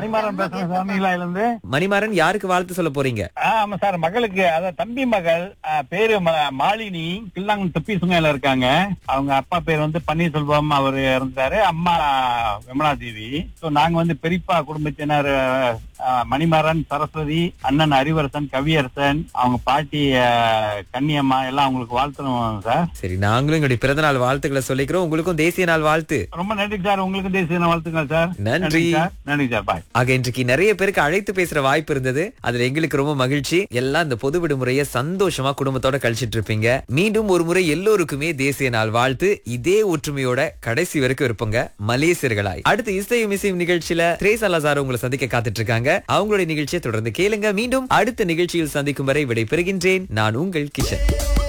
மணிமாறன் பேசுறேன் சார் நீலாயில இருந்து மணிமாறன் யாருக்கு வாழ்த்து சொல்ல போறீங்க ஆ, ஆமா சார் மகளுக்கு அத தம்பி மகள் ஆ, பேரு ம- மாலினி கில்லாங் துப்பி சுங்கையில இருக்காங்க அவங்க அப்பா பேர் வந்து பன்னீர்செல்வம் அவர் இருந்தாரு அம்மா விமலா தேவி So, நாங்க வந்து பெரியப்பா குடும்பத்தினர் ஆ, மணிமாறன் சரஸ்வதி அண்ணன் அறிவரசன் கவியரசன் அவங்க பாட்டி ஆ, கன்னியம்மா எல்லாம் அவங்களுக்கு வாழ்த்தணும் சார் சரி நாங்களும் எங்களுடைய பிறந்த நாள் வாழ்த்துக்களை சொல்லிக்கிறோம் உங்களுக்கும் தேசிய நாள் வாழ்த்து ரொம்ப நன்றி சார் உங்களுக்கு தேசிய தின வாழ்த்துக்கள் சார் நன்றி. சார் நன்றி சார் பாய் ஆக இன்றைக்கு நிறைய பேருக்கு அழைத்து பேசுற வாய்ப்பு இருந்தது அதுல எங்களுக்கு ரொம்ப மகிழ்ச்சி எல்லாம் இந்த பொது விடுமுறையை சந்தோஷமா குடும்பத்தோட கழிச்சிட்டு இருப்பீங்க மீண்டும் ஒரு முறை எல்லோருக்குமே தேசிய நாள் வாழ்த்து இதே ஒற்றுமையோட கடைசி வரைக்கும் இருப்போங்க மலேசியர்களாய் அடுத்து இசையும் இசையும் நிகழ்ச்சியில திரேசா லசார் உங்களை சந்திக்க காத்துட்டு இருக்காங்க அவங்களுடைய நிகழ்ச்சியை தொடர்ந்து கேளுங்க மீண்டும் அடுத்த நிகழ்ச்சியில் சந்திக்கும் வரை விடை பெறுகின்றேன் நான் உங்கள் கிஷன்